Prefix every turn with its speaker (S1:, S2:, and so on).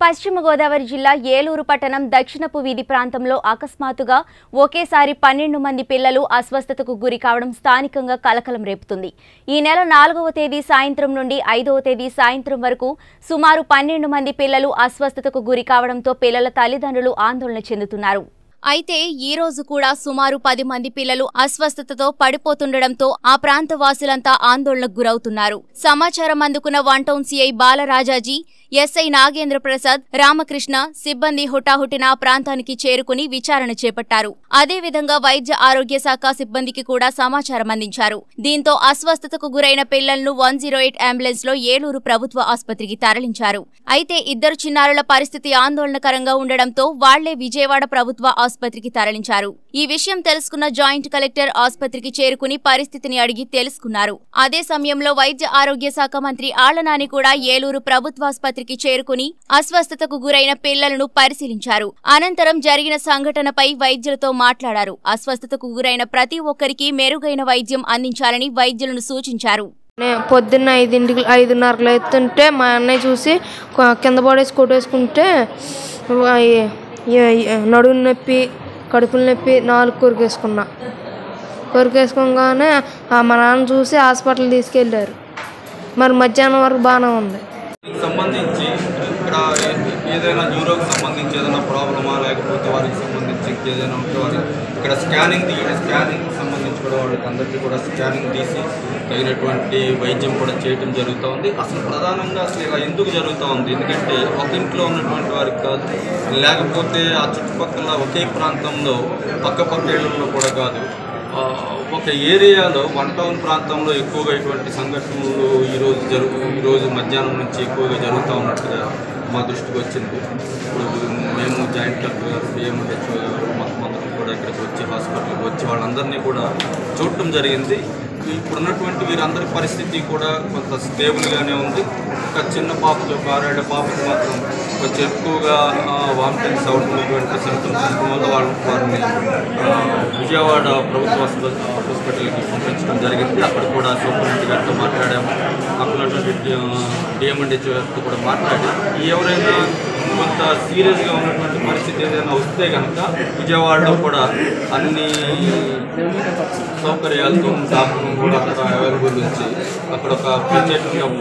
S1: పశ్చిమ గోదావరి జిల్లా ఏలూరు పట్టణం దక్షిణపు వీధి ప్రాంతంలో అకస్మాత్తుగా ఒకేసారి పన్నెండు మంది పిల్లలు అస్వస్థతకు గురి కావడం స్థానికంగా కలకలం రేపుతుంది ఈ నెల నాలుగవ తేదీ సాయంత్రం నుండి ఐదవ తేదీ సాయంత్రం వరకు సుమారు పన్నెండు మంది పిల్లలు అస్వస్థతకు గురి కావడంతో పిల్లల తల్లిదండ్రులు ఆందోళన చెందుతున్నారు అయితే ఈ రోజు కూడా సుమారు పది మంది పిల్లలు అస్వస్థతతో పడిపోతుండటంతో ఆ ప్రాంత వాసులంతా ఆందోళనకు గురవుతున్నారు సమాచారం అందుకున్న వన్ టౌన్ సిఐ బాలరాజాజీ ఎస్ఐ నాగేంద్ర ప్రసాద్ రామకృష్ణ సిబ్బంది హుటాహుటిన ఆ ప్రాంతానికి చేరుకుని విచారణ చేపట్టారు అదేవిధంగా వైద్య ఆరోగ్య శాఖ సిబ్బందికి కూడా సమాచారం అందించారు దీంతో అస్వస్థతకు గురైన పిల్లలను వన్ జీరో ఎయిట్ అంబులెన్స్ లో ఏలూరు ప్రభుత్వ ఆసుపత్రికి తరలించారు అయితే ఇద్దరు చిన్నారుల పరిస్థితి ఆందోళనకరంగా ఉండడంతో వాళ్లే విజయవాడ ప్రభుత్వ ఆసుపత్రికి తరలించారు ఈ విషయం తెలుసుకున్న జాయింట్ కలెక్టర్ ఆసుపత్రికి చేరుకుని పరిస్థితిని అడిగి తెలుసుకున్నారు అదే సమయంలో వైద్య ఆరోగ్య శాఖ మంత్రి ఆళ్లనాని కూడా ఏలూరు ప్రభుత్వాసుపత్రికి చేరుకుని అస్వస్థతకు గురైన పిల్లలను పరిశీలించారు అనంతరం జరిగిన సంఘటనపై వైద్యులతో మాట్లాడారు అస్వస్థతకు గురైన ప్రతి ఒక్కరికి మెరుగైన వైద్యం అందించాలని వైద్యులను సూచించారు
S2: నేను పొద్దున్న ఐదింటికి ఐదున్నరకు లేస్తుంటే మా అన్నయ్య చూసి కొ- కింద పడేసి కొట్టేసుకుంటే ఆ, ఈ- ఈ- ఈ నడుము నొప్పి కడుపులు నొప్పి నాలుగు కొరికేసుకున్నా కొరికేసుకోగానే ఆ, మా నాన్న చూసి హాస్పిటల్ తీసుకెళ్ళారు మరి మధ్యాహ్నం వరకు బాగానే ఉంది
S3: దీనికి సంబంధించి ఇక్కడ ఏ- ఏదైనా న్యూరోకి సంబంధించి ఏదైనా ప్రాబ్లమా లేకపోతే వారికి సంబంధించి ఇంకేదైనా ఉంటే వారి ఇక్కడ స్కానింగ్ తీయడం స్కానింగ్ సంబంధించి కూడా వాళ్ళకి అందరికీ కూడా స్కానింగ్ తీసి తగినటువంటి వైద్యం కూడా చేయడం జరుగుతూ ఉంది అసలు ప్రధానంగా అసలు ఇలా ఎందుకు జరుగుతూ ఉంది ఎందుకంటే ఒక ఇంట్లో ఉన్నటువంటి వారికి కాదు లేకపోతే ఆ చుట్టుపక్కల ఒకే ప్రాంతంలో పక్క పక్క ఇళ్లలో కూడా కాదు ఆ, ఒక ఏరియాలో వన్ టౌన్ ప్రాంతంలో ఎక్కువగా ఇటువంటి సంఘటనలు ఈరోజు జరుగు ఈరోజు మధ్యాహ్నం నుంచి ఎక్కువగా జరుగుతూ ఉన్నట్టుగా మా దృష్టికి వచ్చింది ఇప్పుడు మేము జాయింట్ కలెక్టర్ గారు డిఎంహెచ్ఓ గారు మొత్తం అందరం కూడా ఇక్కడికి వచ్చి హాస్పిటల్కి వచ్చి వాళ్ళందరినీ కూడా చూడటం జరిగింది ఇప్పుడున్నటువంటి వీరందరి పరిస్థితి కూడా కొంత స్టేబుల్గానే ఉంది ఒక చిన్న పాపకి ఒక ఆరేళ్ల పాపకి మాత్రం కొంచెం ఎక్కువగా వామిటింగ్స్ అవుతున్నటువంటి సింటమ్స్ ఉండటం వల్ల వాళ్ళు వారిని ఆ, విజయవాడ ప్రభుత్వ హాస్పిటల్ హాస్పిటల్కి పంపించడం జరిగింది అక్కడ కూడా సూపరింటెండెంట్ గారితో మాట్లాడాము అక్కడ ఉన్నటువంటి డిఎంఎండ్హెచ్ఓ గారితో కూడా మాట్లాడి ఎవరైనా కొంత సీరియస్గా ఉన్నటువంటి పరిస్థితి ఏదైనా వస్తే కనుక విజయవాడలో కూడా అన్ని సౌకర్యాలతో డాక్టర్ కూడా అక్కడ అవైలబుల్ ఉంచి అక్కడ ఒక ప్రత్యేకంగా